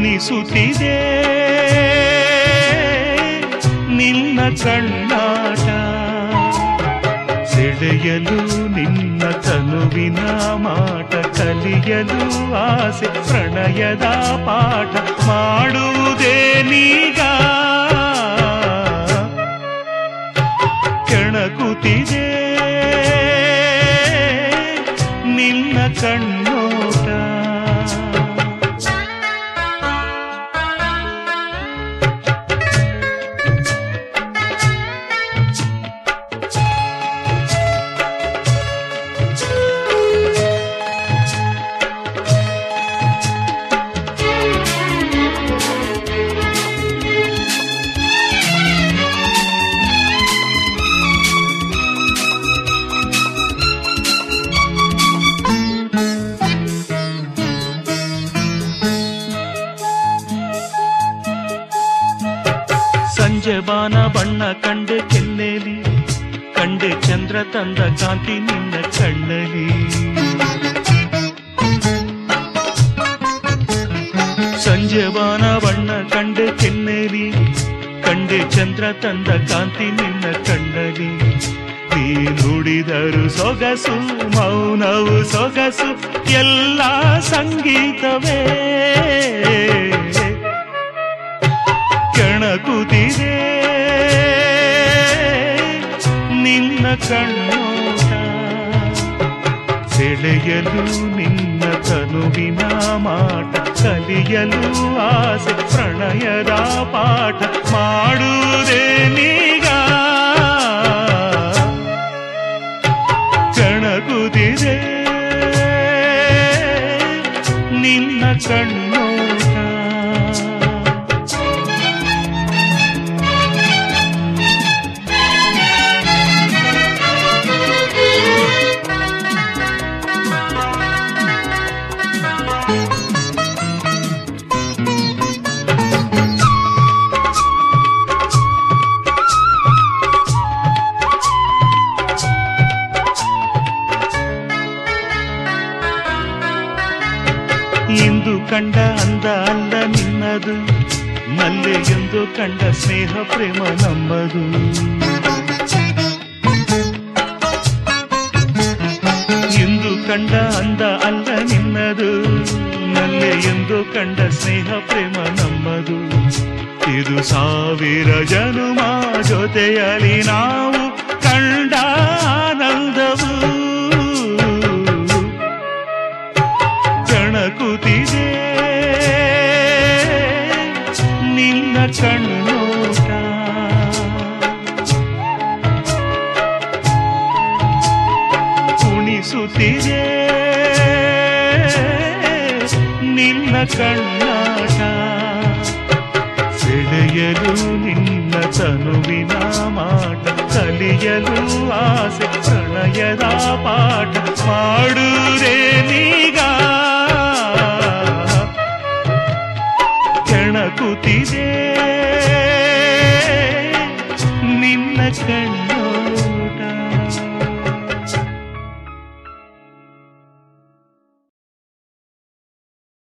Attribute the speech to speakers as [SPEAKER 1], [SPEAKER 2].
[SPEAKER 1] ಕುಣಿಸುತ್ತಿದೆ ನಿನ್ನ ಕಣ್ಣಾಟ ಸೆಳೆಯಲು ನಿನ್ನ ತನುವಿನ ಮಾಟ ಕಲಿಯಲು ಆಸೆ ಪ್ರಣಯದ ಪಾಠ ಮಾಡುವುದೇ ನೀಗ ಕೆಣಕುತ್ತಿದೆ ನಿನ್ನ ಕಣ್ಣೋಟ ಸಂಜೆ ಬಾನ ಬಣ್ಣ ಕಂಡೆ ಕೆನ್ನೆಲಿ ಕಂಡೆ ಚಂದ್ರ ತಂದ ಕಾಂತಿ ನಿನ್ನ ಕಣ್ಣಲಿ ಸಂಜೆ ಬಾನ ಬಣ್ಣ ಕಂಡೆ ಕೆನ್ನೆಲಿ ಕಂಡೆ ಚಂದ್ರ ತಂದ ಕಾಂತಿ ನಿನ್ನ ಕಣ್ಣಲಿ ನೀ ನುಡಿದರು ಸೊಗಸು ಮೌನವು ಸೊಗಸು ಎಲ್ಲ ಸಂಗೀತವೇ ಕೆಣಕುತ್ತಿದೆ ನಿನ್ನ ಕಣ್ಣೋಟ ಸೆಳೆಯಲು ನಿನ್ನ ತನುವಿನ ಮಾಟ ಕಲಿಯಲು ಆಸೆ ಪ್ರಣಯದ ಪಾಠ ಮಾಡುವುದೇ ನೀಗ ಕೆಣಕುತ್ತಿದೆ ನಿನ್ನ ಕಣ್ಣೋಟ ಇಂದು ಕಂಡ ಅಂದ ಅಲ್ಲ ನಿನ್ನದು ಮಲ್ಲೆ ಎಂದು ಕಂಡ ಸ್ನೇಹ ಪ್ರೇಮ ನಮ್ಮದು ಇಂದು ಕಂಡ ಅಂದ ಅಲ್ಲ ನಿನ್ನದು ಮಲ್ಲೆ ಎಂದು ಕಂಡ ಸ್ನೇಹ ಪ್ರೇಮ ನಮ್ಮದು ಇದು ಸಾವಿರ ಜನುಮ ಜೊತೆಯಲಿ ನಾವು ಕಂಡ ಆನಂದವು ಕಣಕುತ್ತಿದೆ ನಿನ್ನ ಕಣ್ಣೋಟ ಕುಣಿಸುತ್ತಿದೆ ನಿನ್ನ ಕಣ್ಣಾಟ ಸೆಳೆಯಲು ನಿನ್ನ ತನುವಿನ ಮಾಟ ಕಲಿಯಲು ಆಸೆ ಪ್ರಣಯದ ಪಾಠ ಮಾಡುವುದೇ ನೀಗ ಕೆಣಕುತ್ತಿದೆ ನಿನ್ನ ಕಣ್ಣೋಟ